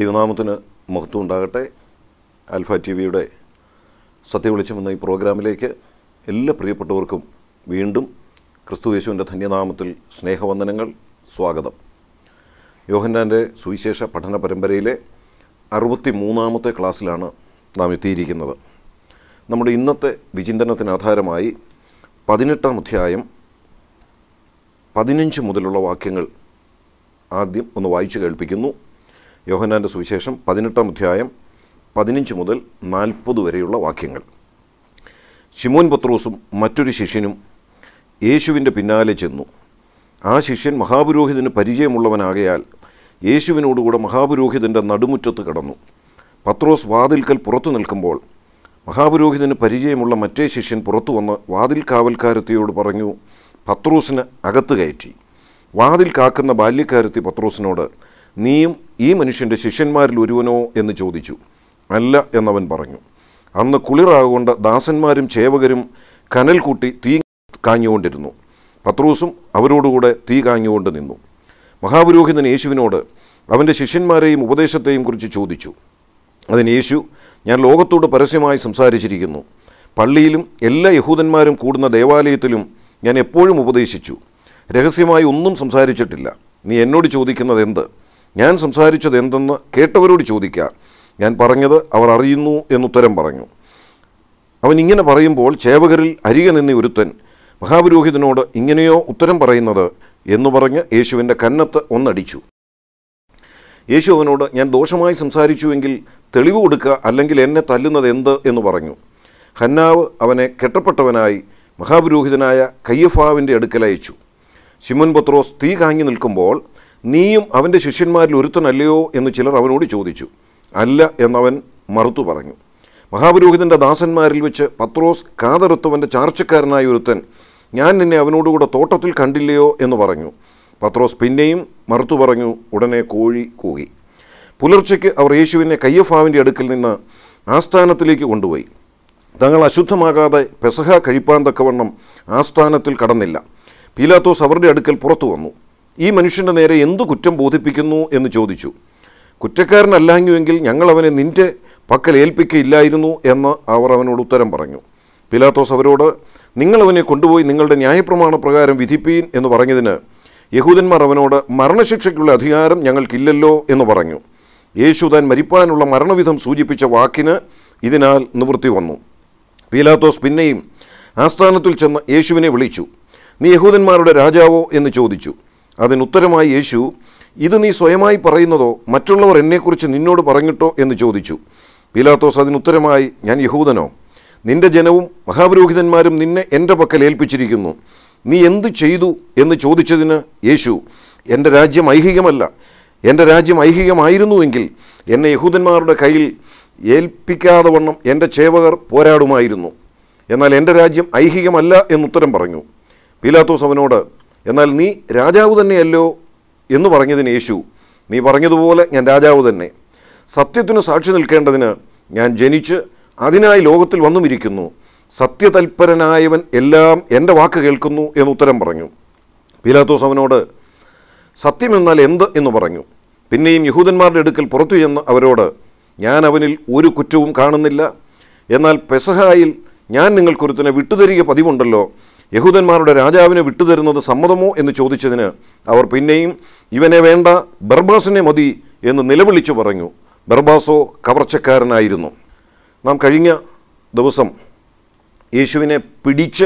ദൈവനാമത്തിന് മഹത്വം ഉണ്ടാകട്ടെ ആൽഫ ടി വിയുടെ സത്യവിളിച്ചം എന്ന ഈ പ്രോഗ്രാമിലേക്ക് എല്ലാ പ്രിയപ്പെട്ടവർക്കും വീണ്ടും ക്രിസ്തു യേശുവിൻ്റെ ധന്യനാമത്തിൽ സ്നേഹവന്ദനങ്ങൾ സ്വാഗതം യോഹന്നാൻ്റെ സുവിശേഷ പഠന പരമ്പരയിലെ അറുപത്തി മൂന്നാമത്തെ ക്ലാസ്സിലാണ് നാം എത്തിയിരിക്കുന്നത് നമ്മുടെ ഇന്നത്തെ വിചിന്തനത്തിന് ആധാരമായി പതിനെട്ടാം അധ്യായം പതിനഞ്ച് മുതലുള്ള വാക്യങ്ങൾ ആദ്യം ഒന്ന് വായിച്ചു കേൾപ്പിക്കുന്നു യോഹന്നാൻ്റെ സുവിശേഷം പതിനെട്ടാം അധ്യായം പതിനഞ്ച് മുതൽ നാൽപ്പത് വരെയുള്ള വാക്യങ്ങൾ ശിമോൻ പത്രോസും മറ്റൊരു ശിഷ്യനും യേശുവിൻ്റെ പിന്നാലെ ചെന്നു ആ ശിഷ്യൻ മഹാപുരോഹിതന് പരിചയമുള്ളവനാകയാൽ യേശുവിനോടുകൂടെ മഹാപുരോഹിതൻ്റെ നടുമുറ്റത്ത് കടന്നു പത്രോസ് വാതിൽക്കൽ പുറത്തു നിൽക്കുമ്പോൾ മഹാപുരോഹിതന് പരിചയമുള്ള മറ്റേ ശിഷ്യൻ പുറത്തു വന്ന് വാതിൽ കാവൽക്കാരത്തിയോട് പറഞ്ഞു പത്രോസിന് അകത്ത് കയറ്റി വാതിൽ കാക്കുന്ന ബാല്യക്കാരത്തി പത്രോസിനോട് നീയും ഈ മനുഷ്യൻ്റെ ശിഷ്യന്മാരിൽ ഒരുവനോ എന്ന് ചോദിച്ചു അല്ല എന്നവൻ പറഞ്ഞു അന്ന് കുളിറാകൊണ്ട് ദാസന്മാരും ചേവകരും കനൽ കൂട്ടി തീ കാഞ്ഞുകൊണ്ടിരുന്നു പത്രോസും അവരോടുകൂടെ തീ കാഞ്ഞുകൊണ്ട് നിന്നു മഹാപുരോഹിതൻ യേശുവിനോട് അവൻ്റെ ശിഷ്യന്മാരെയും ഉപദേശത്തെയും കുറിച്ച് ചോദിച്ചു അതിന് യേശു ഞാൻ ലോകത്തോട് പരസ്യമായി സംസാരിച്ചിരിക്കുന്നു പള്ളിയിലും എല്ലാ യഹൂദന്മാരും കൂടുന്ന ദേവാലയത്തിലും ഞാൻ എപ്പോഴും ഉപദേശിച്ചു രഹസ്യമായി ഒന്നും സംസാരിച്ചിട്ടില്ല നീ എന്നോട് ചോദിക്കുന്നത് എന്ത് ഞാൻ സംസാരിച്ചത് എന്തെന്ന് കേട്ടവരോട് ചോദിക്കുക ഞാൻ പറഞ്ഞത് അവർ അറിയുന്നു എന്നുത്തരം പറഞ്ഞു അവൻ ഇങ്ങനെ പറയുമ്പോൾ ചേവകരിൽ അരികെ നിന്ന ഒരുത്തൻ മഹാപുരോഹിതനോട് ഇങ്ങനെയോ ഉത്തരം പറയുന്നത് എന്നു പറഞ്ഞ് യേശുവിൻ്റെ കന്നത്ത് ഒന്നടിച്ചു യേശു അവനോട് ഞാൻ ദോഷമായി സംസാരിച്ചുവെങ്കിൽ തെളിവ് കൊടുക്കുക അല്ലെങ്കിൽ എന്നെ തല്ലുന്നത് എന്ത് എന്ന് പറഞ്ഞു ഹന്നാവ് അവനെ കെട്ടപ്പെട്ടവനായി മഹാപുരോഹിതനായ കയ്യഫാവിൻ്റെ അടുക്കൽ അയച്ചു ശിമോൻ പത്രോസ് തീ കാഞ്ഞു നിൽക്കുമ്പോൾ നീയും അവൻ്റെ ശിഷ്യന്മാരിൽ ഒരുത്തനല്ലയോ എന്ന് ചിലർ അവനോട് ചോദിച്ചു അല്ല എന്നവൻ മറുത്തു പറഞ്ഞു മഹാപുരോഹിതൻ്റെ ദാസന്മാരിൽ വെച്ച് പത്രോസ് കാതറുത്തവൻ്റെ ചാർച്ചക്കാരനായ ഒരുത്തൻ ഞാൻ നിന്നെ അവനോടുകൂടെ തോട്ടത്തിൽ കണ്ടില്ലയോ എന്ന് പറഞ്ഞു പത്രോസ് പിന്നെയും മറുത്തു പറഞ്ഞു ഉടനെ കോഴി കൂകി പുലർച്ചയ്ക്ക് അവർ യേശുവിനെ കയ്യഫാവിൻ്റെ അടുക്കൽ നിന്ന് ആസ്ഥാനത്തിലേക്ക് കൊണ്ടുപോയി തങ്ങൾ അശുദ്ധമാകാതെ പെസഹ കഴിപ്പാൻ തക്കവണ്ണം ആസ്ഥാനത്തിൽ കടന്നില്ല പീലാത്തോസ് അവരുടെ അടുക്കൽ പുറത്തു വന്നു ഈ മനുഷ്യൻ്റെ നേരെ എന്തു കുറ്റം ബോധിപ്പിക്കുന്നു എന്ന് ചോദിച്ചു കുറ്റക്കാരനല്ലാഞ്ഞുവെങ്കിൽ ഞങ്ങൾ അവനെ നിന്റെ പക്കൽ ഏൽപ്പിക്കയില്ലായിരുന്നു എന്ന് അവർ അവനോട് ഉത്തരം പറഞ്ഞു പിലാത്തോസ് അവരോട് നിങ്ങൾ അവനെ കൊണ്ടുപോയി നിങ്ങളുടെ ന്യായപ്രമാണ പ്രകാരം വിധിപ്പീൻ എന്ന് പറഞ്ഞതിന് യഹൂദന്മാർ അവനോട് മരണശിക്ഷയ്ക്കുള്ള അധികാരം ഞങ്ങൾക്കില്ലല്ലോ എന്ന് പറഞ്ഞു യേശു താൻ മരിപ്പാനുള്ള മരണവിധം സൂചിപ്പിച്ച വാക്കിന് ഇതിനാൽ നിവൃത്തി വന്നു പീലാത്തോസ് പിന്നെയും ആസ്ഥാനത്തിൽ ചെന്ന് യേശുവിനെ വിളിച്ചു നീ യഹൂദന്മാരുടെ രാജാവോ എന്ന് ചോദിച്ചു അതിനുത്തരമായി യേശു ഇത് നീ സ്വയമായി പറയുന്നതോ മറ്റുള്ളവർ എന്നെക്കുറിച്ച് നിന്നോട് പറഞ്ഞിട്ടോ എന്ന് ചോദിച്ചു പീലാത്തോസ് അതിനുത്തരമായി ഞാൻ യഹൂദനോ നിന്റെ ജനവും മഹാപുരോഹിതന്മാരും നിന്നെ എൻ്റെ പക്കൽ ഏൽപ്പിച്ചിരിക്കുന്നു നീ എന്തു ചെയ്തു എന്ന് ചോദിച്ചതിന് യേശു എൻ്റെ രാജ്യം ഐഹികമല്ല എൻ്റെ രാജ്യം ഐഹികമായിരുന്നുവെങ്കിൽ എന്നെ യഹൂദന്മാരുടെ കയ്യിൽ ഏൽപ്പിക്കാതെ വണ്ണം എൻ്റെ ചേവകർ പോരാടുമായിരുന്നു എന്നാൽ എൻ്റെ രാജ്യം ഐഹികമല്ല എന്നുത്തരം പറഞ്ഞു പീലാത്തോസ് അവനോട് എന്നാൽ നീ രാജാവ് തന്നെയല്ലോ എന്ന് പറഞ്ഞതിന് യേശു നീ പറഞ്ഞതുപോലെ ഞാൻ രാജാവ് തന്നെ സത്യത്തിന് സാക്ഷി നിൽക്കേണ്ടതിന് ഞാൻ ജനിച്ച് അതിനായി ലോകത്തിൽ വന്നുമിരിക്കുന്നു സത്യതൽപരനായവൻ എല്ലാം എൻ്റെ വാക്ക് കേൾക്കുന്നു എന്ന് ഉത്തരം പറഞ്ഞു പീലാത്തോസ് അവനോട് സത്യമെന്നാൽ എന്ത് എന്ന് പറഞ്ഞു പിന്നെയും യഹൂദന്മാരുടെ അടുക്കൽ പുറത്തു ചെന്ന് അവരോട് ഞാൻ അവനിൽ ഒരു കുറ്റവും കാണുന്നില്ല എന്നാൽ പെസഹായിൽ ഞാൻ നിങ്ങൾക്കൊരുത്തനെ വിട്ടുതരിക പതിവുണ്ടല്ലോ യഹൂദന്മാരുടെ രാജാവിനെ വിട്ടുതരുന്നത് സമ്മതമോ എന്ന് ചോദിച്ചതിന് അവർ പിന്നെയും ഇവനെ വേണ്ട ബർബാസിനെ മതി എന്ന് നിലവിളിച്ചു പറഞ്ഞു ബർബാസോ കവർച്ചക്കാരനായിരുന്നു നാം കഴിഞ്ഞ ദിവസം യേശുവിനെ പിടിച്ച്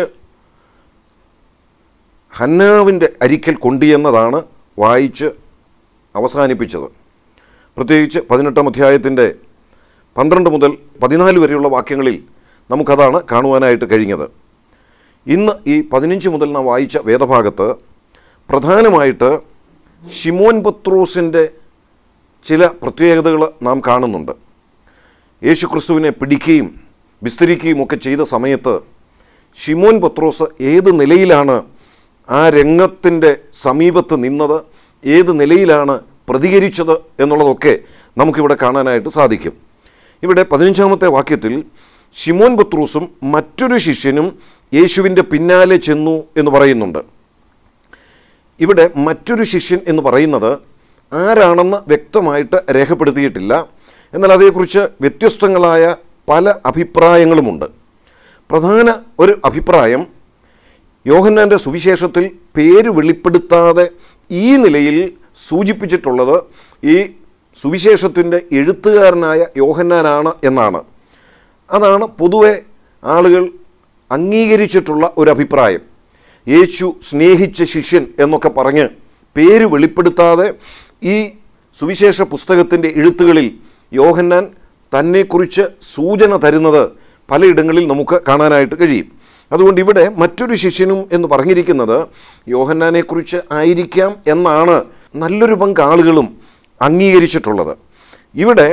ഹന്നാവിൻ്റെ അരിക്കൽ കൊണ്ടുചെന്നതാണ് വായിച്ച് അവസാനിപ്പിച്ചത് പ്രത്യേകിച്ച് പതിനെട്ടാം അധ്യായത്തിൻ്റെ പന്ത്രണ്ട് മുതൽ പതിനാല് വരെയുള്ള വാക്യങ്ങളിൽ നമുക്കതാണ് കാണുവാനായിട്ട് കഴിഞ്ഞത് ഇന്ന് ഈ പതിനഞ്ച് മുതൽ നാം വായിച്ച വേദഭാഗത്ത് പ്രധാനമായിട്ട് ഷിമോൻ പത്രോസിൻ്റെ ചില പ്രത്യേകതകൾ നാം കാണുന്നുണ്ട് യേശു ക്രിസ്തുവിനെ പിടിക്കുകയും വിസ്തരിക്കുകയും ഒക്കെ ചെയ്ത സമയത്ത് ഷിമോൻ പത്രോസ് ഏത് നിലയിലാണ് ആ രംഗത്തിൻ്റെ സമീപത്ത് നിന്നത് ഏത് നിലയിലാണ് പ്രതികരിച്ചത് എന്നുള്ളതൊക്കെ നമുക്കിവിടെ കാണാനായിട്ട് സാധിക്കും ഇവിടെ പതിനഞ്ചാമത്തെ വാക്യത്തിൽ ഷിമോൻ പത്രോസും മറ്റൊരു ശിഷ്യനും യേശുവിൻ്റെ പിന്നാലെ ചെന്നു എന്ന് പറയുന്നുണ്ട് ഇവിടെ മറ്റൊരു ശിഷ്യൻ എന്ന് പറയുന്നത് ആരാണെന്ന് വ്യക്തമായിട്ട് രേഖപ്പെടുത്തിയിട്ടില്ല എന്നാൽ അതേക്കുറിച്ച് വ്യത്യസ്തങ്ങളായ പല അഭിപ്രായങ്ങളുമുണ്ട് പ്രധാന ഒരു അഭിപ്രായം യോഹന്നാൻ്റെ സുവിശേഷത്തിൽ പേര് വെളിപ്പെടുത്താതെ ഈ നിലയിൽ സൂചിപ്പിച്ചിട്ടുള്ളത് ഈ സുവിശേഷത്തിൻ്റെ എഴുത്തുകാരനായ യോഹന്നാനാണ് എന്നാണ് അതാണ് പൊതുവെ ആളുകൾ അംഗീകരിച്ചിട്ടുള്ള ഒരു അഭിപ്രായം യേശു സ്നേഹിച്ച ശിഷ്യൻ എന്നൊക്കെ പറഞ്ഞ് പേര് വെളിപ്പെടുത്താതെ ഈ സുവിശേഷ പുസ്തകത്തിൻ്റെ എഴുത്തുകളിൽ യോഹന്നാൻ തന്നെക്കുറിച്ച് സൂചന തരുന്നത് പലയിടങ്ങളിൽ നമുക്ക് കാണാനായിട്ട് കഴിയും അതുകൊണ്ട് ഇവിടെ മറ്റൊരു ശിഷ്യനും എന്ന് പറഞ്ഞിരിക്കുന്നത് യോഹന്നാനെക്കുറിച്ച് ആയിരിക്കാം എന്നാണ് നല്ലൊരു പങ്ക് ആളുകളും അംഗീകരിച്ചിട്ടുള്ളത് ഇവിടെ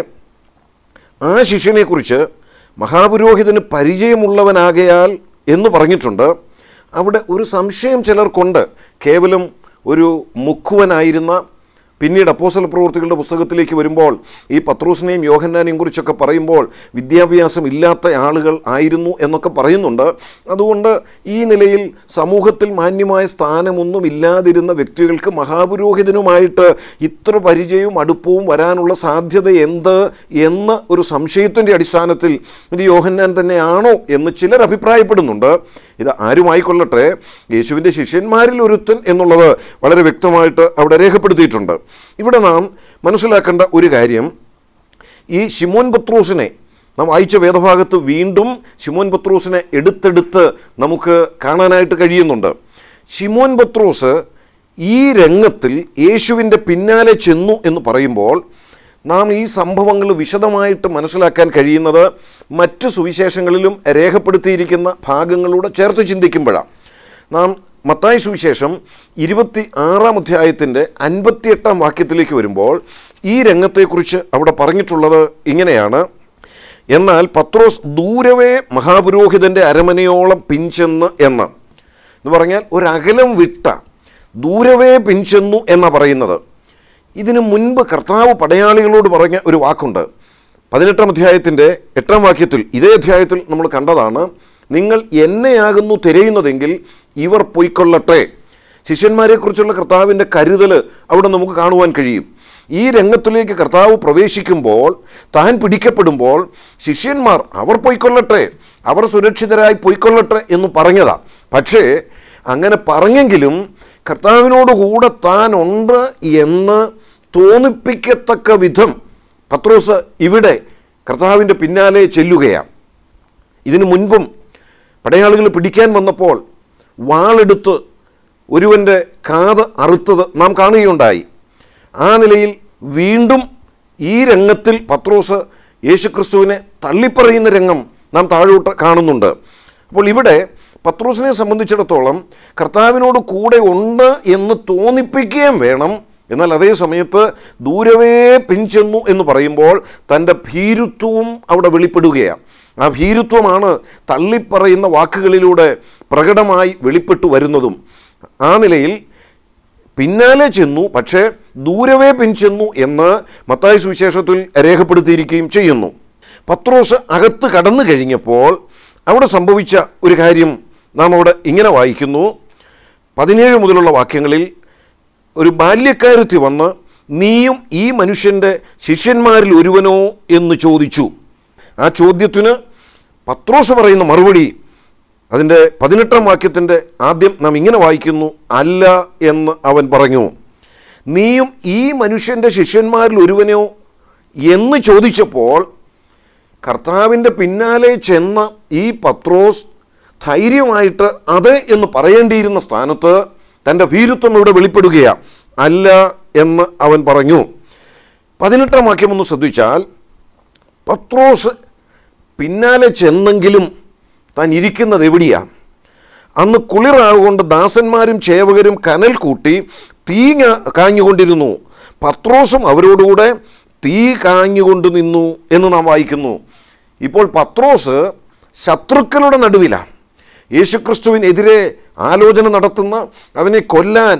ആ ശിഷ്യനെക്കുറിച്ച് മഹാപുരോഹിതന് പരിചയമുള്ളവനാകയാൽ എന്ന് പറഞ്ഞിട്ടുണ്ട് അവിടെ ഒരു സംശയം ചിലർക്കുണ്ട് കേവലം ഒരു മുഖുവനായിരുന്ന പിന്നീട് അപ്പോസല പ്രവൃത്തികളുടെ പുസ്തകത്തിലേക്ക് വരുമ്പോൾ ഈ പത്രൂസിനെയും യോഹന്നാനെയും കുറിച്ചൊക്കെ പറയുമ്പോൾ വിദ്യാഭ്യാസം ഇല്ലാത്ത ആളുകൾ ആയിരുന്നു എന്നൊക്കെ പറയുന്നുണ്ട് അതുകൊണ്ട് ഈ നിലയിൽ സമൂഹത്തിൽ മാന്യമായ സ്ഥാനമൊന്നും ഇല്ലാതിരുന്ന വ്യക്തികൾക്ക് മഹാപുരോഹിതനുമായിട്ട് ഇത്ര പരിചയവും അടുപ്പവും വരാനുള്ള സാധ്യത എന്ത് എന്ന് ഒരു സംശയത്തിൻ്റെ അടിസ്ഥാനത്തിൽ ഇത് യോഹന്നാൻ തന്നെയാണോ എന്ന് ചിലർ അഭിപ്രായപ്പെടുന്നുണ്ട് ഇത് ആരുമായിക്കൊള്ളട്ടെ യേശുവിൻ്റെ ശിഷ്യന്മാരിൽ ഒരുത്തൻ എന്നുള്ളത് വളരെ വ്യക്തമായിട്ട് അവിടെ രേഖപ്പെടുത്തിയിട്ടുണ്ട് ഇവിടെ നാം മനസ്സിലാക്കേണ്ട ഒരു കാര്യം ഈ ഷിമോൻ പത്രൂസിനെ നാം വായിച്ച വേദഭാഗത്ത് വീണ്ടും ഷിമോൻ പത്രൂസിനെ എടുത്തെടുത്ത് നമുക്ക് കാണാനായിട്ട് കഴിയുന്നുണ്ട് ഷിമോൻ പത്രൂസ് ഈ രംഗത്തിൽ യേശുവിൻ്റെ പിന്നാലെ ചെന്നു എന്ന് പറയുമ്പോൾ നാം ഈ സംഭവങ്ങൾ വിശദമായിട്ട് മനസ്സിലാക്കാൻ കഴിയുന്നത് മറ്റു സുവിശേഷങ്ങളിലും രേഖപ്പെടുത്തിയിരിക്കുന്ന ഭാഗങ്ങളൂടെ ചേർത്ത് ചിന്തിക്കുമ്പോഴാണ് നാം മത്തായി സുവിശേഷം ഇരുപത്തി ആറാം അധ്യായത്തിൻ്റെ അൻപത്തിയെട്ടാം വാക്യത്തിലേക്ക് വരുമ്പോൾ ഈ രംഗത്തെക്കുറിച്ച് അവിടെ പറഞ്ഞിട്ടുള്ളത് ഇങ്ങനെയാണ് എന്നാൽ പത്രോസ് ദൂരവേ മഹാപുരോഹിതൻ്റെ അരമനയോളം പിഞ്ചെന്ന് എന്ന് എന്ന് പറഞ്ഞാൽ ഒരകലം വിട്ട ദൂരവേ പിഞ്ചെന്നു എന്നാണ് പറയുന്നത് ഇതിനു മുൻപ് കർത്താവ് പടയാളികളോട് പറഞ്ഞ ഒരു വാക്കുണ്ട് പതിനെട്ടാം അധ്യായത്തിൻ്റെ എട്ടാം വാക്യത്തിൽ ഇതേ അധ്യായത്തിൽ നമ്മൾ കണ്ടതാണ് നിങ്ങൾ എന്നെയാകുന്നു തിരയുന്നതെങ്കിൽ ഇവർ പൊയ്ക്കൊള്ളട്ടെ ശിഷ്യന്മാരെക്കുറിച്ചുള്ള കർത്താവിൻ്റെ കരുതൽ അവിടെ നമുക്ക് കാണുവാൻ കഴിയും ഈ രംഗത്തിലേക്ക് കർത്താവ് പ്രവേശിക്കുമ്പോൾ താൻ പിടിക്കപ്പെടുമ്പോൾ ശിഷ്യന്മാർ അവർ പൊയ്ക്കൊള്ളട്ടെ അവർ സുരക്ഷിതരായി പൊയ്ക്കൊള്ളട്ടെ എന്ന് പറഞ്ഞതാ പക്ഷേ അങ്ങനെ പറഞ്ഞെങ്കിലും കർത്താവിനോട് കൂടെ താൻ ഉണ്ട് എന്ന് തോന്നിപ്പിക്കത്തക്ക വിധം പത്രോസ് ഇവിടെ കർത്താവിൻ്റെ പിന്നാലെ ചെല്ലുകയാണ് ഇതിനു മുൻപും പടയാളികൾ പിടിക്കാൻ വന്നപ്പോൾ വാളെടുത്ത് ഒരുവൻ്റെ കാത് അറുത്തത് നാം കാണുകയുണ്ടായി ആ നിലയിൽ വീണ്ടും ഈ രംഗത്തിൽ പത്രോസ് യേശുക്രിസ്തുവിനെ തള്ളിപ്പറയുന്ന രംഗം നാം താഴോട്ട് കാണുന്നുണ്ട് അപ്പോൾ ഇവിടെ പത്രോസിനെ സംബന്ധിച്ചിടത്തോളം കർത്താവിനോട് കൂടെ ഉണ്ട് എന്ന് തോന്നിപ്പിക്കുകയും വേണം എന്നാൽ അതേ സമയത്ത് ദൂരവേ പിഞ്ചെന്നു എന്ന് പറയുമ്പോൾ തൻ്റെ ഭീരുത്വവും അവിടെ വെളിപ്പെടുകയാണ് ആ ഭീരുത്വമാണ് തള്ളിപ്പറയുന്ന വാക്കുകളിലൂടെ പ്രകടമായി വെളിപ്പെട്ടു വരുന്നതും ആ നിലയിൽ പിന്നാലെ ചെന്നു പക്ഷേ ദൂരവേ പിൻചെന്നു എന്ന് മത്തായി സുവിശേഷത്തിൽ രേഖപ്പെടുത്തിയിരിക്കുകയും ചെയ്യുന്നു പത്രോസ് അകത്ത് കടന്നു കഴിഞ്ഞപ്പോൾ അവിടെ സംഭവിച്ച ഒരു കാര്യം നാം അവിടെ ഇങ്ങനെ വായിക്കുന്നു പതിനേഴ് മുതലുള്ള വാക്യങ്ങളിൽ ഒരു ബാല്യക്കാരത്തി വന്ന് നീയും ഈ മനുഷ്യൻ്റെ ശിഷ്യന്മാരിൽ ഒരുവനോ എന്ന് ചോദിച്ചു ആ ചോദ്യത്തിന് പത്രോസ് പറയുന്ന മറുപടി അതിൻ്റെ പതിനെട്ടാം വാക്യത്തിൻ്റെ ആദ്യം നാം ഇങ്ങനെ വായിക്കുന്നു അല്ല എന്ന് അവൻ പറഞ്ഞു നീയും ഈ മനുഷ്യൻ്റെ ശിഷ്യന്മാരിൽ ഒരുവനോ എന്ന് ചോദിച്ചപ്പോൾ കർത്താവിൻ്റെ പിന്നാലെ ചെന്ന ഈ പത്രോസ് ധൈര്യമായിട്ട് അതെ എന്ന് പറയേണ്ടിയിരുന്ന സ്ഥാനത്ത് തൻ്റെ ഭീരുത്വം ഇവിടെ വെളിപ്പെടുകയാണ് അല്ല എന്ന് അവൻ പറഞ്ഞു പതിനെട്ടാം വാക്യം ഒന്ന് ശ്രദ്ധിച്ചാൽ പത്രോസ് പിന്നാലെ ചെന്നെങ്കിലും താൻ ഇരിക്കുന്നത് എവിടെയാണ് അന്ന് കുളിറാകൊണ്ട് ദാസന്മാരും ചേവകരും കനൽ കൂട്ടി തീ ഞാ- കാഞ്ഞുകൊണ്ടിരുന്നു പത്രോസും അവരോടുകൂടെ തീ കാഞ്ഞുകൊണ്ട് നിന്നു എന്ന് നാം വായിക്കുന്നു ഇപ്പോൾ പത്രോസ് ശത്രുക്കളുടെ നടുവിലാണ് യേശുക്രിസ്തുവിനെതിരെ ആലോചന നടത്തുന്ന അവനെ കൊല്ലാൻ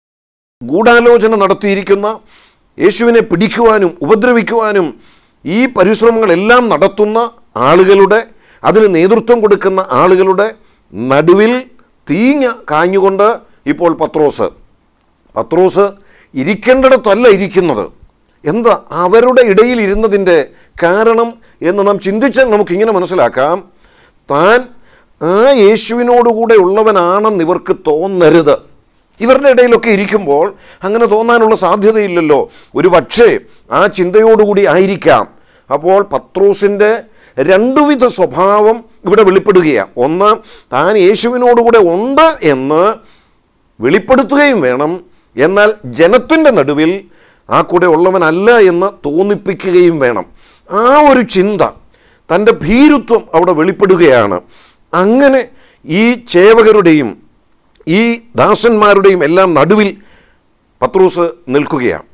ഗൂഢാലോചന നടത്തിയിരിക്കുന്ന യേശുവിനെ പിടിക്കുവാനും ഉപദ്രവിക്കുവാനും ഈ പരിശ്രമങ്ങളെല്ലാം നടത്തുന്ന ആളുകളുടെ അതിന് നേതൃത്വം കൊടുക്കുന്ന ആളുകളുടെ നടുവിൽ തീഞ്ഞ കാഞ്ഞുകൊണ്ട് ഇപ്പോൾ പത്രോസ് പത്രോസ് ഇരിക്കേണ്ടിടത്തല്ല ഇരിക്കുന്നത് എന്താ അവരുടെ ഇടയിൽ ഇരുന്നതിൻ്റെ കാരണം എന്ന് നാം ചിന്തിച്ചാൽ നമുക്കിങ്ങനെ മനസ്സിലാക്കാം താൻ ആ യേശുവിനോടുകൂടെ ഉള്ളവനാണെന്ന് ഇവർക്ക് തോന്നരുത് ഇവരുടെ ഇടയിലൊക്കെ ഇരിക്കുമ്പോൾ അങ്ങനെ തോന്നാനുള്ള സാധ്യതയില്ലല്ലോ ഒരു പക്ഷേ ആ ചിന്തയോടുകൂടി ആയിരിക്കാം അപ്പോൾ പത്രോസിൻ്റെ രണ്ടുവിധ സ്വഭാവം ഇവിടെ വെളിപ്പെടുകയാണ് ഒന്ന് താൻ യേശുവിനോടുകൂടെ ഉണ്ട് എന്ന് വെളിപ്പെടുത്തുകയും വേണം എന്നാൽ ജനത്തിൻ്റെ നടുവിൽ ആ കൂടെ ഉള്ളവനല്ല എന്ന് തോന്നിപ്പിക്കുകയും വേണം ആ ഒരു ചിന്ത തൻ്റെ ഭീരുത്വം അവിടെ വെളിപ്പെടുകയാണ് അങ്ങനെ ഈ ചേവകരുടെയും ഈ ദാസന്മാരുടെയും എല്ലാം നടുവിൽ പത്രൂസ് നിൽക്കുകയാണ്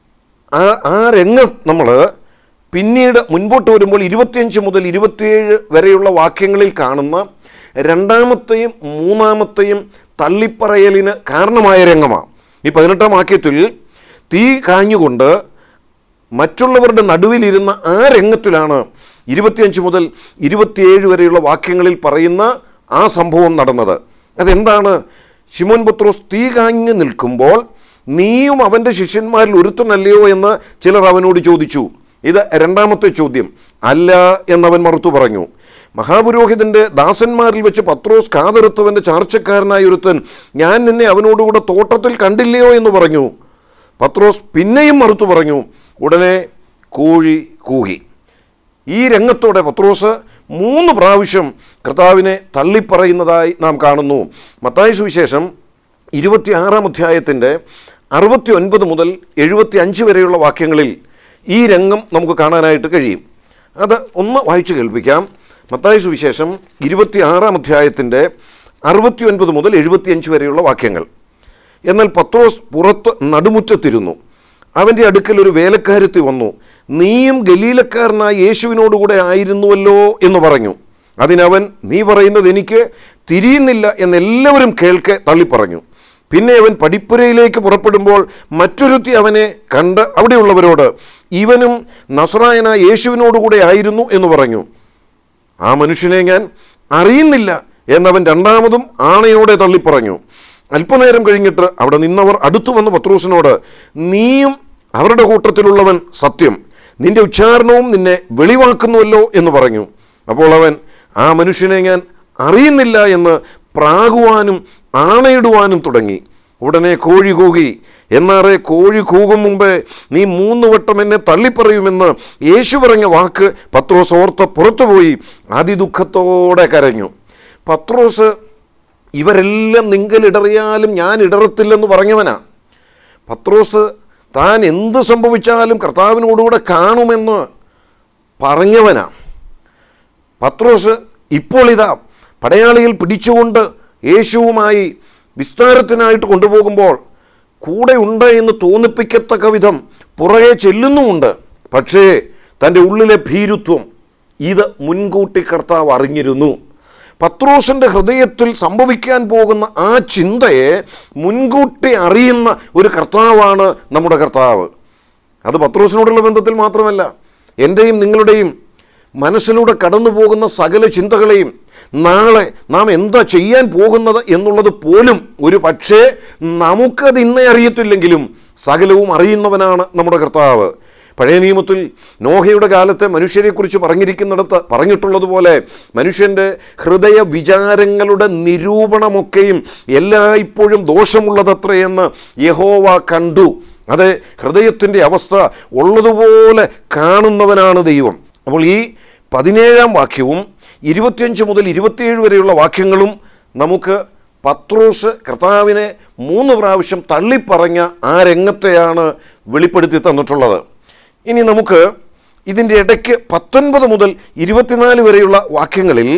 ആ ആ രംഗം നമ്മൾ പിന്നീട് മുൻപോട്ട് വരുമ്പോൾ ഇരുപത്തിയഞ്ച് മുതൽ ഇരുപത്തിയേഴ് വരെയുള്ള വാക്യങ്ങളിൽ കാണുന്ന രണ്ടാമത്തെയും മൂന്നാമത്തെയും തള്ളിപ്പറയലിന് കാരണമായ രംഗമാണ് ഈ പതിനെട്ടാം വാക്യത്തിൽ തീ കാഞ്ഞുകൊണ്ട് മറ്റുള്ളവരുടെ നടുവിലിരുന്ന ആ രംഗത്തിലാണ് ഇരുപത്തിയഞ്ച് മുതൽ ഇരുപത്തിയേഴ് വരെയുള്ള വാക്യങ്ങളിൽ പറയുന്ന ആ സംഭവം നടന്നത് അതെന്താണ് ശിമോൻ പത്രോസ് തീ കാഞ്ഞു നിൽക്കുമ്പോൾ നീയും അവൻ്റെ ശിഷ്യന്മാരിൽ ഒരുത്തനല്ലയോ എന്ന് ചിലർ അവനോട് ചോദിച്ചു ഇത് രണ്ടാമത്തെ ചോദ്യം അല്ല എന്നവൻ മറുത്തു പറഞ്ഞു മഹാപുരോഹിതന്റെ ദാസന്മാരിൽ വെച്ച് പത്രോസ് കാതെറുത്തവന്റെ ചാർച്ചക്കാരനായ ഒരുത്തൻ ഞാൻ നിന്നെ അവനോടുകൂടെ തോട്ടത്തിൽ കണ്ടില്ലയോ എന്ന് പറഞ്ഞു പത്രോസ് പിന്നെയും മറുത്തു പറഞ്ഞു ഉടനെ കോഴി കൂകി ഈ രംഗത്തോടെ പത്രോസ് മൂന്ന് പ്രാവശ്യം കർത്താവിനെ തള്ളിപ്പറയുന്നതായി നാം കാണുന്നു മത്തായ സുവിശേഷം ഇരുപത്തിയാറാം അധ്യായത്തിൻ്റെ അറുപത്തി ഒൻപത് മുതൽ എഴുപത്തി അഞ്ച് വരെയുള്ള വാക്യങ്ങളിൽ ഈ രംഗം നമുക്ക് കാണാനായിട്ട് കഴിയും അത് ഒന്ന് വായിച്ചു കേൾപ്പിക്കാം മത്തായ സുവിശേഷം ഇരുപത്തിയാറാം അധ്യായത്തിൻ്റെ അറുപത്തി ഒൻപത് മുതൽ എഴുപത്തിയഞ്ച് വരെയുള്ള വാക്യങ്ങൾ എന്നാൽ പത്രോസ് പുറത്ത് നടുമുറ്റത്തിരുന്നു അവൻ്റെ അടുക്കൽ ഒരു വേലക്കാരത്തി വന്നു നീയും ഗലീലക്കാരനായ യേശുവിനോടുകൂടെ ആയിരുന്നുവല്ലോ എന്ന് പറഞ്ഞു അതിനവൻ നീ പറയുന്നത് എനിക്ക് തിരിയുന്നില്ല എന്നെല്ലാവരും കേൾക്കെ തള്ളിപ്പറഞ്ഞു പിന്നെ അവൻ പടിപ്പുരയിലേക്ക് പുറപ്പെടുമ്പോൾ മറ്റൊരുത്തി അവനെ കണ്ട് അവിടെയുള്ളവരോട് ഇവനും നസറായനായ യേശുവിനോടുകൂടെ ആയിരുന്നു എന്ന് പറഞ്ഞു ആ മനുഷ്യനെ ഞാൻ അറിയുന്നില്ല എന്നവൻ രണ്ടാമതും ആണയോടെ തള്ളിപ്പറഞ്ഞു അല്പനേരം കഴിഞ്ഞിട്ട് അവിടെ നിന്നവർ അടുത്തു വന്ന് പത്രോസിനോട് നീയും അവരുടെ കൂട്ടത്തിലുള്ളവൻ സത്യം നിന്റെ ഉച്ചാരണവും നിന്നെ വെളിവാക്കുന്നുവല്ലോ എന്ന് പറഞ്ഞു അപ്പോൾ അവൻ ആ മനുഷ്യനെ ഞാൻ അറിയുന്നില്ല എന്ന് പ്രാകുവാനും ആണയിടുവാനും തുടങ്ങി ഉടനെ കോഴി കൂകി എന്നാറെ കോഴി കൂകും മുമ്പേ നീ മൂന്ന് വട്ടം എന്നെ തള്ളിപ്പറയുമെന്ന് യേശു പറഞ്ഞ വാക്ക് പത്രോസ് ഓർത്ത് പുറത്തുപോയി അതിദുഃഖത്തോടെ കരഞ്ഞു പത്രോസ് ഇവരെല്ലാം നിങ്കലിടറിയാലും ഞാൻ ഇടറത്തില്ലെന്ന് പറഞ്ഞവനാ പത്രോസ് താൻ എന്ത് സംഭവിച്ചാലും കർത്താവിനോടുകൂടെ കാണുമെന്ന് പറഞ്ഞവനാ പത്രോസ് ഇപ്പോൾ ഇതാ പടയാളികൾ പിടിച്ചുകൊണ്ട് യേശുവുമായി വിസ്താരത്തിനായിട്ട് കൊണ്ടുപോകുമ്പോൾ കൂടെ ഉണ്ട് എന്ന് തോന്നിപ്പിക്കത്തക്ക വിധം പുറകെ ചെല്ലുന്നുമുണ്ട് പക്ഷേ തൻ്റെ ഉള്ളിലെ ഭീരുത്വം ഇത് മുൻകൂട്ടി കർത്താവ് അറിഞ്ഞിരുന്നു പത്രോസിൻ്റെ ഹൃദയത്തിൽ സംഭവിക്കാൻ പോകുന്ന ആ ചിന്തയെ മുൻകൂട്ടി അറിയുന്ന ഒരു കർത്താവാണ് നമ്മുടെ കർത്താവ് അത് പത്രോസിനോടുള്ള ബന്ധത്തിൽ മാത്രമല്ല എൻ്റെയും നിങ്ങളുടെയും മനസ്സിലൂടെ കടന്നു പോകുന്ന സകല ചിന്തകളെയും നാളെ നാം എന്താ ചെയ്യാൻ പോകുന്നത് എന്നുള്ളത് പോലും ഒരു പക്ഷേ നമുക്കത് ഇന്നേ അറിയത്തില്ലെങ്കിലും സകലവും അറിയുന്നവനാണ് നമ്മുടെ കർത്താവ് പഴയ നിയമത്തിൽ നോഹയുടെ കാലത്തെ മനുഷ്യരെക്കുറിച്ച് പറഞ്ഞിരിക്കുന്നിടത്ത് പറഞ്ഞിട്ടുള്ളതുപോലെ മനുഷ്യൻ്റെ ഹൃദയ വിചാരങ്ങളുടെ നിരൂപണമൊക്കെയും എല്ലായ്പ്പോഴും ദോഷമുള്ളതത്രയെന്ന് യഹോവ കണ്ടു അത് ഹൃദയത്തിൻ്റെ അവസ്ഥ ഉള്ളതുപോലെ കാണുന്നവനാണ് ദൈവം അപ്പോൾ ഈ പതിനേഴാം വാക്യവും ഇരുപത്തിയഞ്ച് മുതൽ ഇരുപത്തിയേഴ് വരെയുള്ള വാക്യങ്ങളും നമുക്ക് പത്രോസ് കർത്താവിനെ മൂന്ന് പ്രാവശ്യം തള്ളിപ്പറഞ്ഞ ആ രംഗത്തെയാണ് വെളിപ്പെടുത്തി തന്നിട്ടുള്ളത് ഇനി നമുക്ക് ഇതിൻ്റെ ഇടയ്ക്ക് പത്തൊൻപത് മുതൽ ഇരുപത്തിനാല് വരെയുള്ള വാക്യങ്ങളിൽ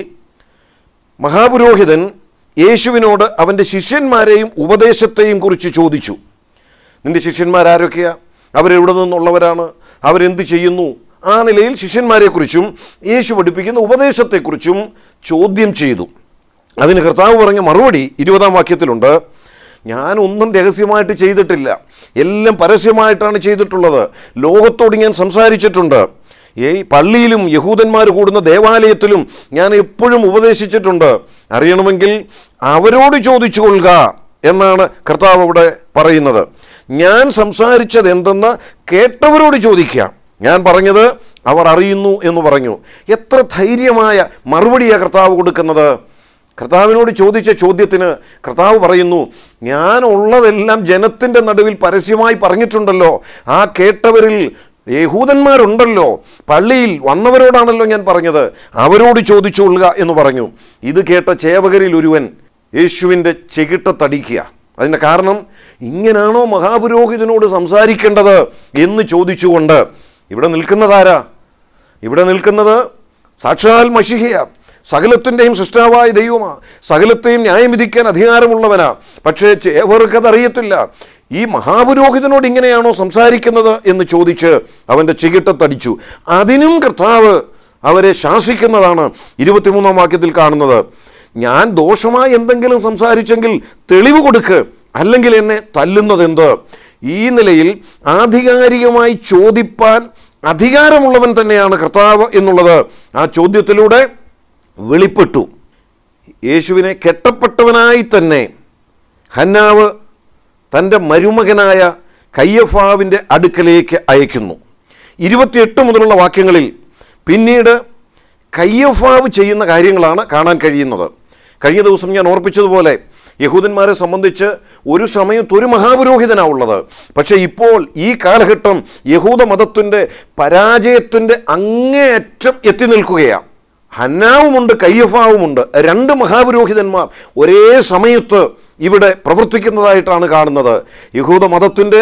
മഹാപുരോഹിതൻ യേശുവിനോട് അവൻ്റെ ശിഷ്യന്മാരെയും ഉപദേശത്തെയും കുറിച്ച് ചോദിച്ചു നിന്റെ ശിഷ്യന്മാരാരൊക്കെയാ അവരെവിടെ നിന്നുള്ളവരാണ് അവരെന്ത് ചെയ്യുന്നു ആ നിലയിൽ ശിഷ്യന്മാരെക്കുറിച്ചും യേശു പഠിപ്പിക്കുന്ന ഉപദേശത്തെക്കുറിച്ചും ചോദ്യം ചെയ്തു അതിന് കർത്താവ് പറഞ്ഞ മറുപടി ഇരുപതാം വാക്യത്തിലുണ്ട് ഞാനൊന്നും രഹസ്യമായിട്ട് ചെയ്തിട്ടില്ല എല്ലാം പരസ്യമായിട്ടാണ് ചെയ്തിട്ടുള്ളത് ലോകത്തോട് ഞാൻ സംസാരിച്ചിട്ടുണ്ട് ഈ പള്ളിയിലും യഹൂദന്മാർ കൂടുന്ന ദേവാലയത്തിലും ഞാൻ എപ്പോഴും ഉപദേശിച്ചിട്ടുണ്ട് അറിയണമെങ്കിൽ അവരോട് ചോദിച്ചു കൊള്ളുക എന്നാണ് കർത്താവ് അവിടെ പറയുന്നത് ഞാൻ സംസാരിച്ചത് എന്തെന്ന് കേട്ടവരോട് ചോദിക്കുക ഞാൻ പറഞ്ഞത് അവർ അറിയുന്നു എന്ന് പറഞ്ഞു എത്ര ധൈര്യമായ മറുപടിയാണ് കർത്താവ് കൊടുക്കുന്നത് കർത്താവിനോട് ചോദിച്ച ചോദ്യത്തിന് കർത്താവ് പറയുന്നു ഞാൻ ഉള്ളതെല്ലാം ജനത്തിൻ്റെ നടുവിൽ പരസ്യമായി പറഞ്ഞിട്ടുണ്ടല്ലോ ആ കേട്ടവരിൽ യഹൂദന്മാരുണ്ടല്ലോ പള്ളിയിൽ വന്നവരോടാണല്ലോ ഞാൻ പറഞ്ഞത് അവരോട് ചോദിച്ചുകൊള്ളുക എന്ന് പറഞ്ഞു ഇത് കേട്ട ചേവകരിൽ ഒരുവൻ യേശുവിൻ്റെ ചെകിട്ടത്തടിക്കുക അതിൻ്റെ കാരണം ഇങ്ങനാണോ മഹാപുരോഹിതനോട് സംസാരിക്കേണ്ടത് എന്ന് ചോദിച്ചുകൊണ്ട് ഇവിടെ നിൽക്കുന്നതാരാ ഇവിടെ നിൽക്കുന്നത് സാക്ഷാൽ മഷിഹയ സകലത്തിൻ്റെയും സൃഷ്ടാവായ ദൈവമാ സകലത്തെയും ന്യായം വിധിക്കാൻ അധികാരമുള്ളവനാ പക്ഷേ ചേവർക്കതറിയത്തില്ല ഈ മഹാപുരോഹിതനോട് ഇങ്ങനെയാണോ സംസാരിക്കുന്നത് എന്ന് ചോദിച്ച് അവൻ്റെ ചികിട്ടത്തടിച്ചു അതിനും കർത്താവ് അവരെ ശാസിക്കുന്നതാണ് ഇരുപത്തിമൂന്നാം വാക്യത്തിൽ കാണുന്നത് ഞാൻ ദോഷമായി എന്തെങ്കിലും സംസാരിച്ചെങ്കിൽ തെളിവ് കൊടുക്ക് അല്ലെങ്കിൽ എന്നെ തല്ലുന്നതെന്ത് ഈ നിലയിൽ ആധികാരികമായി ചോദിപ്പാൻ അധികാരമുള്ളവൻ തന്നെയാണ് കർത്താവ് എന്നുള്ളത് ആ ചോദ്യത്തിലൂടെ വെളിപ്പെട്ടു യേശുവിനെ കെട്ടപ്പെട്ടവനായി തന്നെ ഹന്നാവ് തൻ്റെ മരുമകനായ കയ്യഫാവിൻ്റെ അടുക്കലേക്ക് അയക്കുന്നു ഇരുപത്തിയെട്ട് മുതലുള്ള വാക്യങ്ങളിൽ പിന്നീട് കയ്യഫാവ് ചെയ്യുന്ന കാര്യങ്ങളാണ് കാണാൻ കഴിയുന്നത് കഴിഞ്ഞ ദിവസം ഞാൻ ഓർപ്പിച്ചതുപോലെ യഹൂദന്മാരെ സംബന്ധിച്ച് ഒരു സമയത്ത് ഒരു മഹാപുരോഹിതനാണ് ഉള്ളത് പക്ഷേ ഇപ്പോൾ ഈ കാലഘട്ടം യഹൂദ മതത്തിൻ്റെ പരാജയത്തിൻ്റെ അങ്ങേയറ്റം എത്തി നിൽക്കുകയാണ് ഹന്നാവുമുണ്ട് കയ്യഫാവുമുണ്ട് രണ്ട് മഹാപുരോഹിതന്മാർ ഒരേ സമയത്ത് ഇവിടെ പ്രവർത്തിക്കുന്നതായിട്ടാണ് കാണുന്നത് യഹൂദ മതത്തിൻ്റെ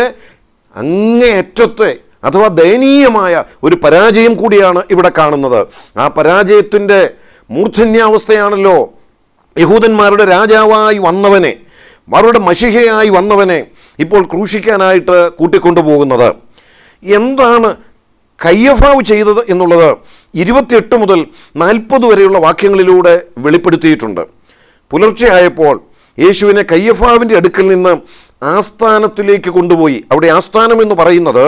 അങ്ങേയറ്റത്തെ അഥവാ ദയനീയമായ ഒരു പരാജയം കൂടിയാണ് ഇവിടെ കാണുന്നത് ആ പരാജയത്തിൻ്റെ മൂർധന്യാവസ്ഥയാണല്ലോ യഹൂദന്മാരുടെ രാജാവായി വന്നവനെ അവരുടെ മഷിഹയായി വന്നവനെ ഇപ്പോൾ ക്രൂശിക്കാനായിട്ട് കൂട്ടിക്കൊണ്ടുപോകുന്നത് എന്താണ് കയ്യഫാവ് ചെയ്തത് എന്നുള്ളത് ഇരുപത്തിയെട്ട് മുതൽ നാൽപ്പത് വരെയുള്ള വാക്യങ്ങളിലൂടെ വെളിപ്പെടുത്തിയിട്ടുണ്ട് പുലർച്ചെയായപ്പോൾ യേശുവിനെ കയ്യഫാവിൻ്റെ അടുക്കൽ നിന്ന് ആസ്ഥാനത്തിലേക്ക് കൊണ്ടുപോയി അവിടെ ആസ്ഥാനം എന്ന് പറയുന്നത്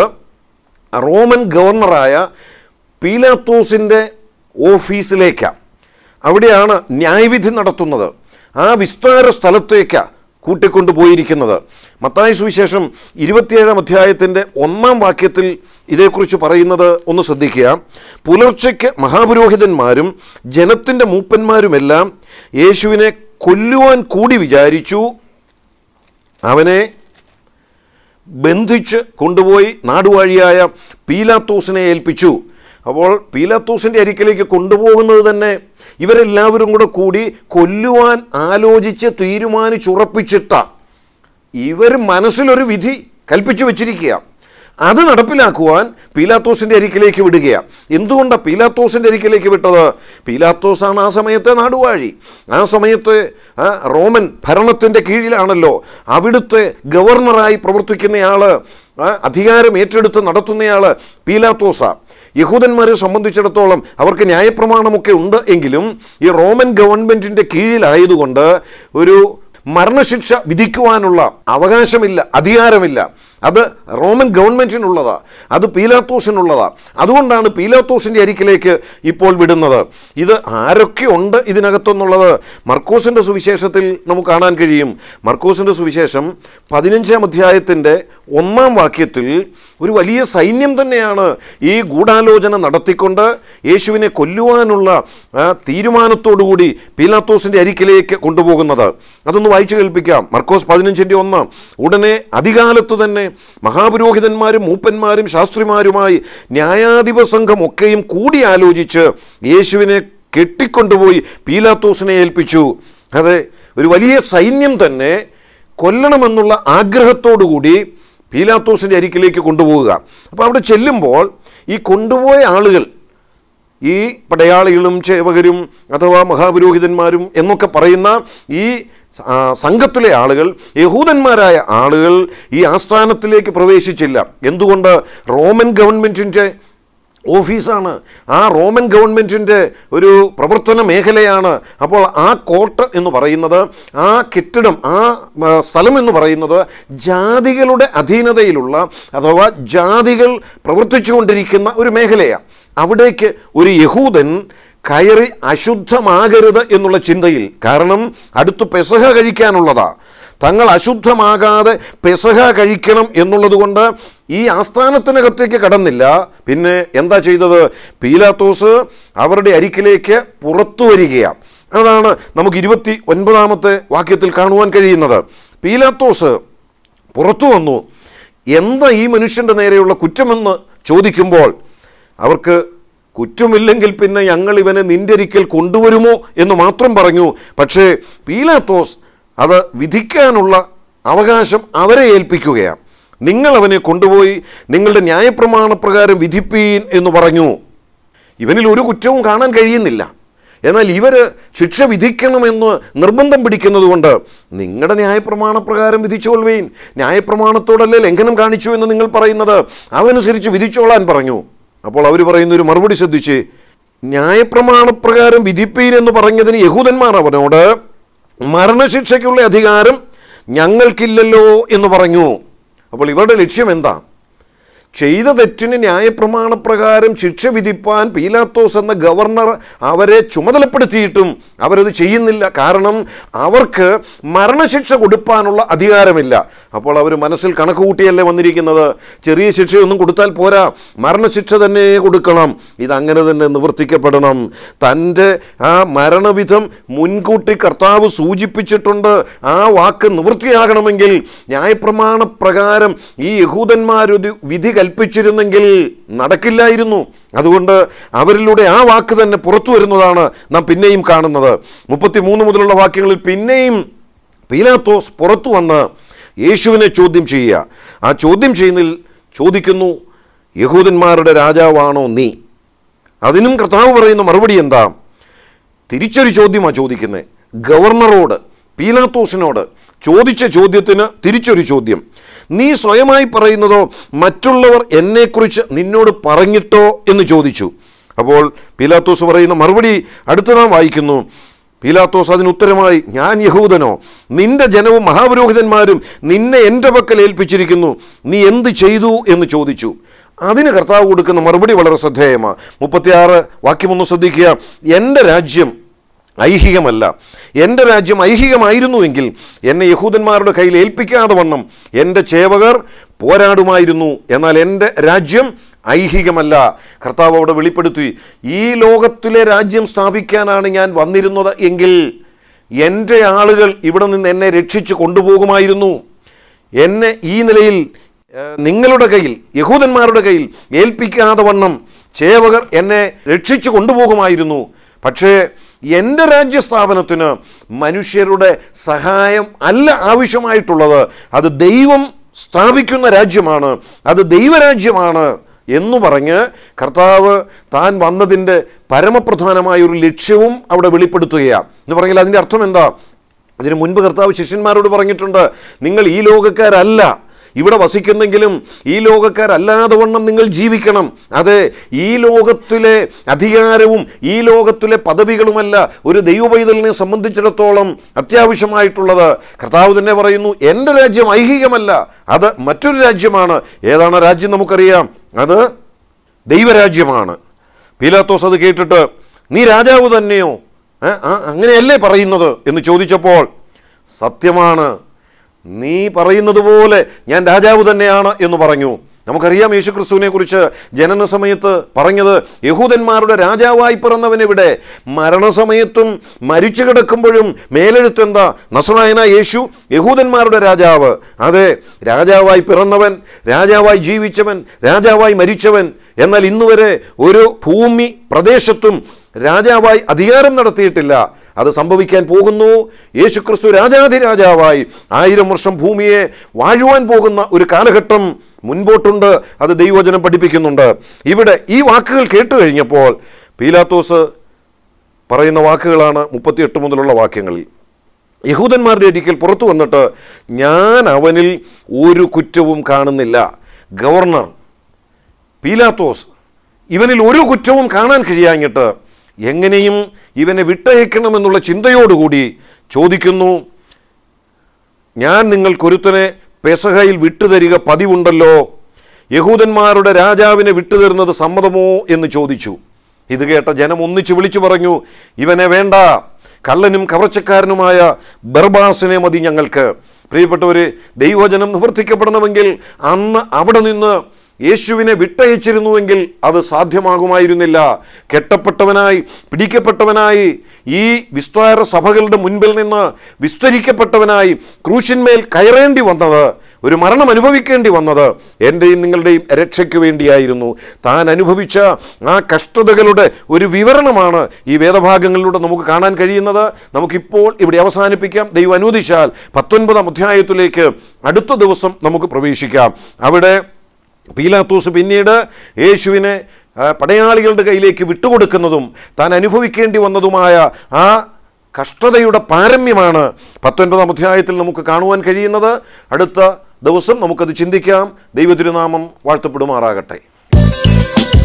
റോമൻ ഗവർണറായ പീലാത്തോസിൻ്റെ ഓഫീസിലേക്കാണ് അവിടെയാണ് ന്യായവിധി നടത്തുന്നത് ആ വിസ്താര സ്ഥലത്തേക്കാണ് കൂട്ടിക്കൊണ്ടുപോയിരിക്കുന്നത് മത്തായ സുവിശേഷം ഇരുപത്തിയേഴാം അധ്യായത്തിൻ്റെ ഒന്നാം വാക്യത്തിൽ ഇതേക്കുറിച്ച് പറയുന്നത് ഒന്ന് ശ്രദ്ധിക്കുക പുലർച്ചയ്ക്ക് മഹാപുരോഹിതന്മാരും ജനത്തിൻ്റെ മൂപ്പന്മാരുമെല്ലാം യേശുവിനെ കൊല്ലുവാൻ കൂടി വിചാരിച്ചു അവനെ ബന്ധിച്ച് കൊണ്ടുപോയി നാടുവാഴിയായ പീലാത്തോസിനെ ഏൽപ്പിച്ചു അപ്പോൾ പീലാത്തോസിൻ്റെ അരിക്കിലേക്ക് കൊണ്ടുപോകുന്നത് തന്നെ ഇവരെല്ലാവരും കൂടെ കൂടി കൊല്ലുവാൻ ആലോചിച്ച് തീരുമാനിച്ചുറപ്പിച്ചിട്ട ഇവർ മനസ്സിലൊരു വിധി കൽപ്പിച്ചു വെച്ചിരിക്കുക അത് നടപ്പിലാക്കുവാൻ പീലാത്തോസിൻ്റെ അരിക്കിലേക്ക് വിടുകയാണ് എന്തുകൊണ്ടാണ് പീലാത്തോസിൻ്റെ അരിക്കിലേക്ക് വിട്ടത് പീലാത്തോസാണ് ആ സമയത്തെ നാടുവാഴി ആ സമയത്ത് ആ, റോമൻ ഭരണത്തിൻ്റെ കീഴിലാണല്ലോ അവിടുത്തെ ഗവർണറായി പ്രവർത്തിക്കുന്നയാൾ ആ, അധികാരം ഏറ്റെടുത്ത് നടത്തുന്നയാൾ പീലാത്തോസാണ് യഹൂദന്മാരെ സംബന്ധിച്ചിടത്തോളം അവർക്ക് ന്യായപ്രമാണമൊക്കെ ഉണ്ട് എങ്കിലും ഈ റോമൻ ഗവൺമെൻറ്റിൻ്റെ കീഴിലായതുകൊണ്ട് ഒരു മരണശിക്ഷ വിധിക്കുവാനുള്ള അവകാശമില്ല അധികാരമില്ല അത് റോമൻ ഗവൺമെൻറ്റിനുള്ളതാ അത് പീലാത്തോസിനുള്ളതാ അതുകൊണ്ടാണ് പീലാത്തോസിൻ്റെ അരിക്കിലേക്ക് ഇപ്പോൾ വിടുന്നത് ഇത് ആരൊക്കെ ഉണ്ട് ഇതിനകത്തെന്നുള്ളത് മർക്കോസിൻ്റെ സുവിശേഷത്തിൽ നമുക്ക് കാണാൻ കഴിയും മർക്കോസിൻ്റെ സുവിശേഷം പതിനഞ്ചാം അധ്യായത്തിൻ്റെ ഒന്നാം വാക്യത്തിൽ ഒരു വലിയ സൈന്യം തന്നെയാണ് ഈ ഗൂഢാലോചന നടത്തിക്കൊണ്ട് യേശുവിനെ കൊല്ലുവാനുള്ള ആ, തീരുമാനത്തോടുകൂടി പീലാത്തോസിൻ്റെ അരിക്കിലേക്ക് കൊണ്ടുപോകുന്നത് അതൊന്ന് വായിച്ചു കേൾപ്പിക്കാം മർക്കോസ് പതിനഞ്ചിൻ്റെ ഒന്ന് ഉടനെ അധികാലത്ത് തന്നെ മഹാപുരോഹിതന്മാരും മൂപ്പന്മാരും ശാസ്ത്രിമാരുമായി ന്യായാധിപ സംഘം ഒക്കെയും കൂടി ആലോചിച്ച് യേശുവിനെ കെട്ടിക്കൊണ്ടുപോയി പീലാത്തോസിനെ ഏൽപ്പിച്ചു അതെ ഒരു വലിയ സൈന്യം തന്നെ കൊല്ലണമെന്നുള്ള ആഗ്രഹത്തോടുകൂടി പീലാത്തോസിൻ്റെ അരിക്കിലേക്ക് കൊണ്ടുപോവുക അപ്പോൾ അവിടെ ചെല്ലുമ്പോൾ ഈ കൊണ്ടുപോയ ആളുകൾ ഈ പടയാളികളും ചേവകരും അഥവാ മഹാപുരോഹിതന്മാരും എന്നൊക്കെ പറയുന്ന ഈ ആ, സംഘത്തിലെ ആളുകൾ യഹൂദന്മാരായ ആളുകൾ ഈ ആസ്ഥാനത്തിലേക്ക് പ്രവേശിച്ചില്ല എന്തുകൊണ്ട് റോമൻ ഗവൺമെൻറ്റിൻ്റെ ഓഫീസാണ് ആ റോമൻ ഗവൺമെൻറ്റിൻ്റെ ഒരു പ്രവർത്തന മേഖലയാണ് അപ്പോൾ ആ കോർട്ട് എന്ന് പറയുന്നത് ആ കെട്ടിടം ആ ആ, സ്ഥലം എന്ന് പറയുന്നത് ജാതികളുടെ അധീനതയിലുള്ള അഥവാ ജാതികൾ പ്രവർത്തിച്ചുകൊണ്ടിരിക്കുന്ന ഒരു മേഖലയാണ് അവിടേക്ക് ഒരു യഹൂദൻ കയറി അശുദ്ധമാകരുത് എന്നുള്ള ചിന്തയിൽ കാരണം അടുത്ത് പെസഹ കഴിക്കാനുള്ളതാ തങ്ങൾ അശുദ്ധമാകാതെ പെസഹ കഴിക്കണം എന്നുള്ളത് കൊണ്ട് ഈ ആസ്ഥാനത്തിനകത്തേക്ക് കടന്നില്ല പിന്നെ എന്താ ചെയ്തത് പീലാത്തോസ് അവരുടെ അരിക്കിലേക്ക് പുറത്തു വരികയാണ് അതാണ് നമുക്ക് ഇരുപത്തി ഒൻപതാമത്തെ വാക്യത്തിൽ കാണുവാൻ കഴിയുന്നത് പീലാത്തോസ് പുറത്തു വന്നു എന്താ ഈ മനുഷ്യൻ്റെ നേരെയുള്ള കുറ്റമെന്ന് ചോദിക്കുമ്പോൾ അവർക്ക് കുറ്റമില്ലെങ്കിൽ പിന്നെ ഞങ്ങൾ ഇവനെ നിന്റെ അരിക്കൽ കൊണ്ടുവരുമോ എന്ന് മാത്രം പറഞ്ഞു പക്ഷേ പീലാത്തോസ് അത് വിധിക്കാനുള്ള അവകാശം അവരെ ഏൽപ്പിക്കുകയാണ് നിങ്ങൾ അവനെ കൊണ്ടുപോയി നിങ്ങളുടെ ന്യായപ്രമാണ പ്രകാരം വിധിപ്പീൻ എന്ന് പറഞ്ഞു ഇവനിൽ ഒരു കുറ്റവും കാണാൻ കഴിയുന്നില്ല എന്നാൽ ഇവർ ശിക്ഷ വിധിക്കണമെന്ന് നിർബന്ധം പിടിക്കുന്നത് കൊണ്ട് നിങ്ങളുടെ ന്യായപ്രമാണ പ്രകാരം വിധിച്ചോൾവീൻ ന്യായപ്രമാണത്തോടല്ലേ ലംഘനം കാണിച്ചു എന്ന് നിങ്ങൾ പറയുന്നത് അതനുസരിച്ച് വിധിച്ചോളാൻ പറഞ്ഞു അപ്പോൾ അവർ പറയുന്ന ഒരു മറുപടി ശ്രദ്ധിച്ച് ന്യായപ്രമാണപ്രകാരം വിധിപ്പീൻ എന്ന് പറഞ്ഞതിന് യഹൂദന്മാർ അവനോട് മരണശിക്ഷയ്ക്കുള്ള അധികാരം ഞങ്ങൾക്കില്ലല്ലോ എന്ന് പറഞ്ഞു അപ്പോൾ ഇവരുടെ ലക്ഷ്യം എന്താ ചെയ്ത തെറ്റിന് ന്യായപ്രമാണപ്രകാരം ശിക്ഷ വിധിപ്പാൻ പീലാത്തോസ് എന്ന ഗവർണർ അവരെ ചുമതലപ്പെടുത്തിയിട്ടും അവരത് ചെയ്യുന്നില്ല കാരണം അവർക്ക് മരണശിക്ഷ കൊടുപ്പാനുള്ള അധികാരമില്ല അപ്പോൾ അവർ മനസ്സിൽ കണക്ക് കൂട്ടിയല്ലേ വന്നിരിക്കുന്നത് ചെറിയ ശിക്ഷയൊന്നും കൊടുത്താൽ പോരാ മരണശിക്ഷ തന്നെ കൊടുക്കണം ഇതങ്ങനെ തന്നെ നിവർത്തിക്കപ്പെടണം തൻ്റെ ആ മരണവിധം മുൻകൂട്ടി കർത്താവ് സൂചിപ്പിച്ചിട്ടുണ്ട് ആ വാക്ക് നിവൃത്തിയാകണമെങ്കിൽ ന്യായപ്രമാണ പ്രകാരം ഈ യഹൂദന്മാരൊരു വിധി കൽപ്പിച്ചിരുന്നെങ്കിൽ നടക്കില്ലായിരുന്നു അതുകൊണ്ട് അവരിലൂടെ ആ വാക്ക് തന്നെ പുറത്തു വരുന്നതാണ് നാം പിന്നെയും കാണുന്നത് മുപ്പത്തിമൂന്ന് മുതലുള്ള വാക്യങ്ങളിൽ പിന്നെയും പീലാത്തോസ് പുറത്തു വന്ന് യേശുവിനെ ചോദ്യം ചെയ്യുക ആ ചോദ്യം ചെയ്യുന്നതിൽ ചോദിക്കുന്നു യഹൂദന്മാരുടെ രാജാവാണോ നീ അതിനും കർത്താവ് പറയുന്ന മറുപടി എന്താ തിരിച്ചൊരു ചോദ്യമാണ് ചോദിക്കുന്നത് ഗവർണറോട് പീലാത്തോസിനോട് ചോദിച്ച ചോദ്യത്തിന് തിരിച്ചൊരു ചോദ്യം നീ സ്വയമായി പറയുന്നതോ മറ്റുള്ളവർ എന്നെക്കുറിച്ച് നിന്നോട് പറഞ്ഞിട്ടോ എന്ന് ചോദിച്ചു അപ്പോൾ പീലാത്തോസ് പറയുന്ന മറുപടി അടുത്ത നാം വായിക്കുന്നു പീലാത്തോസ് അതിന് ഉത്തരമായി ഞാൻ യഹൂദനോ നിന്റെ ജനവും മഹാപുരോഹിതന്മാരും നിന്നെ എൻ്റെ പക്കൽ ഏൽപ്പിച്ചിരിക്കുന്നു നീ എന്ത് ചെയ്തു എന്ന് ചോദിച്ചു അതിന് കർത്താവ് കൊടുക്കുന്ന മറുപടി വളരെ ശ്രദ്ധേയമാണ് മുപ്പത്തിയാറ് വാക്യമൊന്ന് ശ്രദ്ധിക്കുക എൻ്റെ രാജ്യം ഐഹികമല്ല എൻ്റെ രാജ്യം ഐഹികമായിരുന്നുവെങ്കിൽ എന്നെ യഹൂദന്മാരുടെ കയ്യിൽ ഏൽപ്പിക്കാതെ വണ്ണം എൻ്റെ ചേവകർ പോരാടുമായിരുന്നു എന്നാൽ എൻ്റെ രാജ്യം ഐഹികമല്ല കർത്താവ് അവിടെ വെളിപ്പെടുത്തി ഈ ലോകത്തിലെ രാജ്യം സ്ഥാപിക്കാനാണ് ഞാൻ വന്നിരുന്നത് എങ്കിൽ എൻ്റെ ആളുകൾ ഇവിടെ നിന്ന് എന്നെ രക്ഷിച്ച് കൊണ്ടുപോകുമായിരുന്നു എന്നെ ഈ നിലയിൽ ഏഹ്, നിങ്ങളുടെ കയ്യിൽ യഹൂദന്മാരുടെ കയ്യിൽ ഏൽപ്പിക്കാതെ വണ്ണം ചേവകർ എന്നെ രക്ഷിച്ചു കൊണ്ടുപോകുമായിരുന്നു പക്ഷേ എൻ്റെ രാജ്യസ്ഥാപനത്തിന് മനുഷ്യരുടെ സഹായം അല്ല ആവശ്യമായിട്ടുള്ളത് അത് ദൈവം സ്ഥാപിക്കുന്ന രാജ്യമാണ് അത് ദൈവരാജ്യമാണ് എന്നു പറഞ്ഞ് കർത്താവ് താൻ വന്നതിൻ്റെ പരമപ്രധാനമായ ഒരു ലക്ഷ്യവും അവിടെ വെളിപ്പെടുത്തുകയാണ് എന്ന് പറഞ്ഞാൽ അതിൻ്റെ അർത്ഥം എന്താ അതിന് മുൻപ് കർത്താവ് ശിഷ്യന്മാരോട് പറഞ്ഞിട്ടുണ്ട് നിങ്ങൾ ഈ ലോകക്കാരല്ല ഇവിടെ വസിക്കുന്നെങ്കിലും ഈ ലോകക്കാരല്ലാതെ വണ്ണം നിങ്ങൾ ജീവിക്കണം അതെ ഈ ലോകത്തിലെ അധികാരവും ഈ ലോകത്തിലെ പദവികളുമല്ല ഒരു ദൈവപൈതലിനെ സംബന്ധിച്ചിടത്തോളം അത്യാവശ്യമായിട്ടുള്ളത് കർത്താവ് തന്നെ പറയുന്നു എൻ്റെ രാജ്യം ഐഹികമല്ല അത് മറ്റൊരു രാജ്യമാണ് ഏതാണ് ആ രാജ്യം നമുക്കറിയാം അത് ദൈവരാജ്യമാണ് പീലാത്തോസ് അത് കേട്ടിട്ട് നീ രാജാവ് തന്നെയോ ഏ, ആ, അങ്ങനെയല്ലേ പറയുന്നത് എന്ന് ചോദിച്ചപ്പോൾ സത്യമാണ് നീ പറയുന്നത് പോലെ ഞാൻ രാജാവ് തന്നെയാണ് എന്ന് പറഞ്ഞു നമുക്കറിയാം യേശു ക്രിസ്തുവിനെ കുറിച്ച് ജനന സമയത്ത് പറഞ്ഞത് യഹൂദന്മാരുടെ രാജാവായി പിറന്നവനെവിടെ മരണസമയത്തും മരിച്ചു കിടക്കുമ്പോഴും മേലെഴുത്തെന്താ നസറായന യേശു യഹൂദന്മാരുടെ രാജാവ് അതെ രാജാവായി പിറന്നവൻ രാജാവായി ജീവിച്ചവൻ രാജാവായി മരിച്ചവൻ എന്നാൽ ഇന്നുവരെ ഒരു ഭൂമി പ്രദേശത്തും രാജാവായി അധികാരം നടത്തിയിട്ടില്ല അത് സംഭവിക്കാൻ പോകുന്നു യേശുക്രിസ്തു രാജാധിരാജാവായി ആയിരം വർഷം ഭൂമിയെ വാഴുവാൻ പോകുന്ന ഒരു കാലഘട്ടം മുൻപോട്ടുണ്ട് അത് ദൈവവചനം പഠിപ്പിക്കുന്നുണ്ട് ഇവിടെ ഈ വാക്കുകൾ കേട്ട് കഴിഞ്ഞപ്പോൾ പീലാത്തോസ് പറയുന്ന വാക്കുകളാണ് മുപ്പത്തിയെട്ട് മുതലുള്ള വാക്യങ്ങളിൽ യഹൂദന്മാരുടെ ഒരിക്കൽ പുറത്തു വന്നിട്ട് ഞാൻ അവനിൽ ഒരു കുറ്റവും കാണുന്നില്ല ഗവർണർ പീലാത്തോസ് ഇവനിൽ ഒരു കുറ്റവും കാണാൻ കഴിയാഞ്ഞിട്ട് എങ്ങനെയും ഇവനെ വിട്ടയക്കണമെന്നുള്ള ചിന്തയോടുകൂടി ചോദിക്കുന്നു ഞാൻ നിങ്ങൾക്കൊരുത്തനെ പെസഹയിൽ വിട്ടുതരിക പതിവുണ്ടല്ലോ യഹൂദന്മാരുടെ രാജാവിനെ വിട്ടുതരുന്നത് സമ്മതമോ എന്ന് ചോദിച്ചു ഇത് കേട്ട ജനം ഒന്നിച്ചു വിളിച്ചു പറഞ്ഞു ഇവനെ വേണ്ട കള്ളനും കവർച്ചക്കാരനുമായ ബർബാസിനെ മതി ഞങ്ങൾക്ക് പ്രിയപ്പെട്ടവരെ ദൈവവചനം നിവർത്തിക്കപ്പെടണമെങ്കിൽ അന്ന് അവിടെ നിന്ന് യേശുവിനെ വിട്ടയച്ചിരുന്നുവെങ്കിൽ അത് സാധ്യമാകുമായിരുന്നില്ല കെട്ടപ്പെട്ടവനായി പിടിക്കപ്പെട്ടവനായി ഈ വിസ്താര സഭകളുടെ മുൻപിൽ നിന്ന് വിസ്തരിക്കപ്പെട്ടവനായി ക്രൂശിന്മേൽ കയറേണ്ടി വന്നത് ഒരു മരണം അനുഭവിക്കേണ്ടി വന്നത് എൻ്റെയും നിങ്ങളുടെയും രക്ഷയ്ക്ക് വേണ്ടിയായിരുന്നു താൻ അനുഭവിച്ച ആ കഷ്ടതകളുടെ ഒരു വിവരണമാണ് ഈ വേദഭാഗങ്ങളിലൂടെ നമുക്ക് കാണാൻ കഴിയുന്നത് നമുക്കിപ്പോൾ ഇവിടെ അവസാനിപ്പിക്കാം ദൈവം അനുവദിച്ചാൽ പത്തൊൻപതാം അധ്യായത്തിലേക്ക് അടുത്ത ദിവസം നമുക്ക് പ്രവേശിക്കാം അവിടെ പീലാത്തൂസ് പിന്നീട് യേശുവിനെ ആ, പടയാളികളുടെ കയ്യിലേക്ക് വിട്ടുകൊടുക്കുന്നതും താൻ അനുഭവിക്കേണ്ടി വന്നതുമായ ആ കഷ്ടതയുടെ പാരമ്യമാണ് പത്തൊൻപതാം അധ്യായത്തിൽ നമുക്ക് കാണുവാൻ കഴിയുന്നത് അടുത്ത ദിവസം നമുക്കത് ചിന്തിക്കാം ദൈവതിരുനാമം വാഴ്ത്തപ്പെടുമാറാകട്ടെ